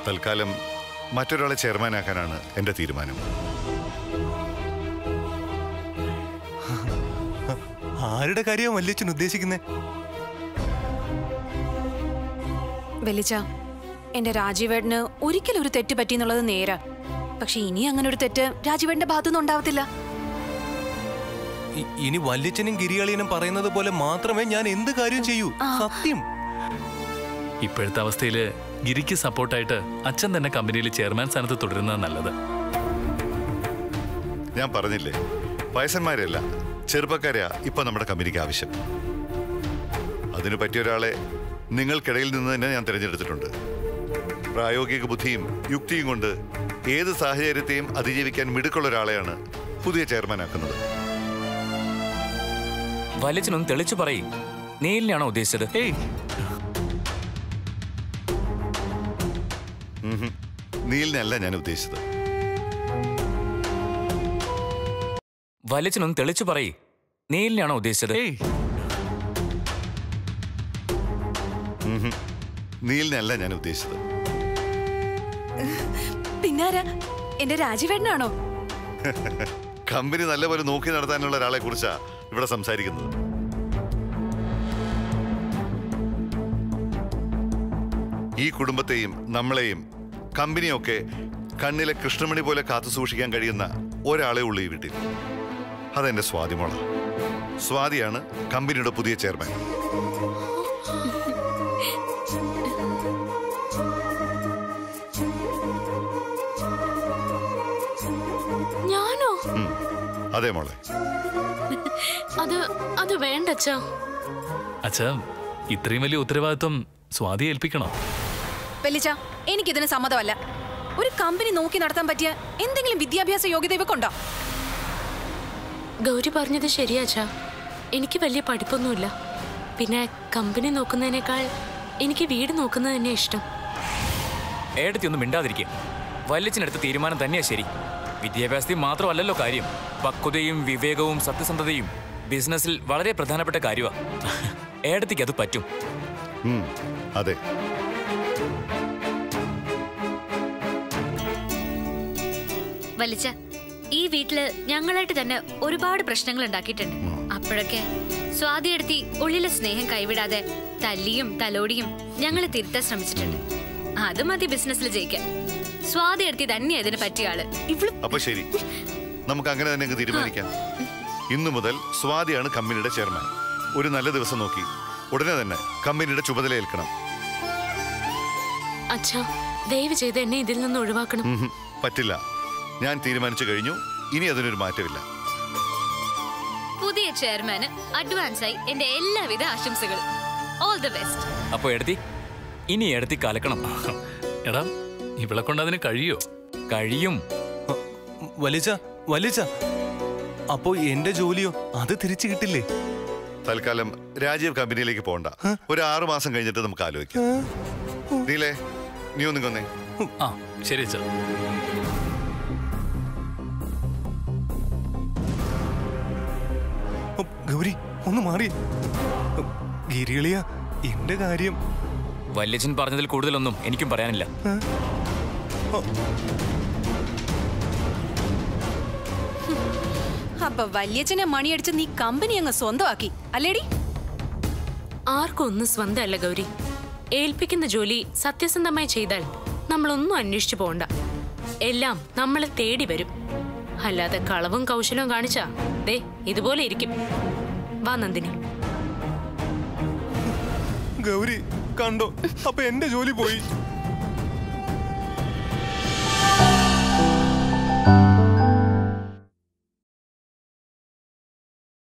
തൽക്കാലം മറ്റൊരാളെ ചെയർമാനാക്കാനാണ് എൻ്റെ തീരുമാനം ആരുടെ കാര്യമാണ് വല്യച്ഛൻ ഉദ്ദേശിക്കുന്നത് വലിച്ച എന്റെ രാജീവേട്ടന് ഒരിക്കലും ഒരു തെറ്റ് പറ്റിയെന്നുള്ളത് നേരാ പക്ഷെ ഇനി അങ്ങനെ ഒരു തെറ്റ് രാജീവേട്ടന്റെ ഭാഗത്തുനിന്ന് ഉണ്ടാവത്തില്ല ഇ- ഇനി വല്യച്ഛനും ഗിരിയാളിയനും പറയുന്നത് പോലെ മാത്രമേ ഞാൻ എന്ത് കാര്യം ചെയ്യൂ സത്യം ഇപ്പോഴത്തെ അവസ്ഥയിൽ ഗിരിക്ക് സപ്പോർട്ടായിട്ട് അച്ഛൻ തന്നെ കമ്പനിയിൽ ചെയർമാൻ സ്ഥാനത്ത് തുടരുന്നത് നല്ലത് ഞാൻ പറഞ്ഞില്ലേ വയസ്സന്മാരെയല്ല ചെറുപ്പക്കാരെയാ ഇപ്പൊ നമ്മുടെ കമ്പനിക്ക് ആവശ്യം അതിനു പറ്റിയ ഒരാളെ നിങ്ങൾക്കിടയിൽ നിന്ന് തന്നെ ഞാൻ തിരഞ്ഞെടുത്തിട്ടുണ്ട് പ്രായോഗിക ബുദ്ധിയും യുക്തിയും കൊണ്ട് ഏത് സാഹചര്യത്തെയും അതിജീവിക്കാൻ മിടുക്കുള്ള ഒരാളെയാണ് പുതിയ ചെയർമാനാക്കുന്നത് വലിച്ചനൊന്ന് തെളിച്ചു പറയും നീലിനാണോ ഉദ്ദേശിച്ചത് ഏയ് ഉംഹും. നീലിനല്ല ഞാൻ ഉദ്ദേശിച്ചത് വലിച്ചനൊന്ന് തെളിച്ചു പറയും നീലിനാണോ ഉദ്ദേശിച്ചത് ഏയ് ഉംഹും. നീലിനല്ല ഞാൻ ഉദ്ദേശിച്ചത് പിന്നാരാ എന്റെ രാജീവേട്ടനാണോ കമ്പനി നല്ലപോലെ നോക്കി നടത്താനുള്ള ഒരാളെ കുറിച്ചാ ഇവിടെ സംസാരിക്കുന്നത് ഈ കുടുംബത്തെയും നമ്മളെയും കമ്പനിയൊക്കെ കണ്ണിലെ കൃഷ്ണമണി പോലെ കാത്തു സൂക്ഷിക്കാൻ കഴിയുന്ന ഒരാളെ ഉള്ളൂ ഈ വീട്ടിൽ അതെന്റെ സ്വാതിമോള സ്വാതിയാണ് കമ്പനിയുടെ പുതിയ ചെയർമാൻ ഞാനോ ഉം. അതെ മോളെ അത് അത് വേണ്ട അച്ഛാ അച്ഛാ ഇത്രയും വലിയ ഉത്തരവാദിത്വം സ്വാതി ഏൽപ്പിക്കണോ വലിച്ച എനിക്കിതിന് സമ്മതമല്ല ഒരു കമ്പനി നോക്കി നടത്താൻ പറ്റിയ എന്തെങ്കിലും വിദ്യാഭ്യാസ യോഗ്യത ഇവക്കുണ്ടോ ഗൗരി പറഞ്ഞത് ശരിയാ അച്ഛാ എനിക്ക് വലിയ പഠിപ്പൊന്നുമില്ല പിന്നെ കമ്പനി നോക്കുന്നതിനേക്കാൾ എനിക്ക് വീട് നോക്കുന്നത് തന്നെ ഇഷ്ടം ഏടത്തി ഒന്നും മിണ്ടാതിരിക്കുക വല്യച്ചനെടുത്ത തീരുമാനം തന്നെയാ ശരി വിദ്യാഭ്യാസത്തിൽ മാത്രമല്ലല്ലോ കാര്യം പക്വതയും വിവേകവും സത്യസന്ധതയും ബിസിനസ്സിൽ വളരെ പ്രധാനപ്പെട്ട കാര്യമാണ് ഏടത്തിക്ക് അത് പറ്റും ഉം. അതെ വലിച്ച ഈ വീട്ടില് ഞങ്ങളായിട്ട് തന്നെ ഒരുപാട് പ്രശ്നങ്ങൾ ഉണ്ടാക്കിയിട്ടുണ്ട് അപ്പോഴൊക്കെ സ്വാതി എടുത്തി ഉള്ളിലെ സ്നേഹം കൈവിടാതെ തല്ലിയും തലോടിയും ഞങ്ങൾ തിരുത്താൻ ശ്രമിച്ചിട്ടുണ്ട് അത് മതി ബിസിനസ്സിൽ ജയിക്കാൻ സ്വാതി എടുത്തി തന്നെ അതിന് പറ്റിയ ആള് ഇവള് അപ്പൊ ശരി നമുക്ക് അങ്ങനെ തന്നെ അങ്ങ് തീരുമാനിക്കാം ഇന്നു മുതൽ സ്വാതിയാണ് കമ്പനിയുടെ ചെയർമാൻ ഒരു നല്ല ദിവസം നോക്കി ഉടനെ തന്നെ കമ്പനിയുടെ ചുമതല ഏൽക്കണം അച്ഛാ ദയവ് ചെയ്ത് എന്നെ ഇതിൽ നിന്ന് ഒഴിവാക്കണം ഉംഹും. പറ്റില്ല ഞാൻ തീരുമാനിച്ചു കഴിഞ്ഞു ഇനി അതിനൊരു മാറ്റമില്ല പുതിയ ചെയർമാന് അഡ്വാൻസായി എന്റെ എല്ലാവിധ ആശംസകളും ഓൾ ദി ബെസ്റ്റ് അപ്പോൾ എടത്തി ഇനി എടത്തി കലക്കണം എടാ ഇവളെ കൊണ്ട് അതിന് കഴിയോ കഴിയും വലിച്ച വലിച്ച അപ്പോ എന്റെ ജോലിയോ അത് തിരിച്ചു കിട്ടില്ലേ തൽക്കാലം രാജീവ് കമ്പനിയിലേക്ക് പോകണ്ട ഒരു ആറു മാസം കഴിഞ്ഞിട്ട് നമുക്ക് ആലോചിക്കാം നീലേ നീ ഒന്നും കൊന്നേ ആ ശരി അച്ഛാ ഉം, ഗൗരി ഒന്ന് മാറി ഉം, ഗിരികളിയ എന്റെ കാര്യം വല്യച്ചൻ പറഞ്ഞതിൽ കൂടുതലൊന്നും എനിക്കും പറയാനില്ല അപ്പൊ വല്യച്ഛനെ മണിയടിച്ച് നീ കമ്പനി അങ്ങ് സ്വന്തമാക്കി അല്ലേടി ആർക്കും ഒന്നും സ്വന്തമല്ല ഗൗരി ഏൽപ്പിക്കുന്ന ജോലി സത്യസന്ധമായി ചെയ്താൽ നമ്മളൊന്നും അന്വേഷിച്ചു പോണ്ട എല്ലാം നമ്മളെ തേടി വരും അല്ലാതെ കളവും കൗശലവും കാണിച്ചാ ദേ ഇതുപോലെ ഇരിക്കും വാ നന്ദിനി ഗൗരി കണ്ടോ അപ്പൊ എന്റെ ജോലി പോയി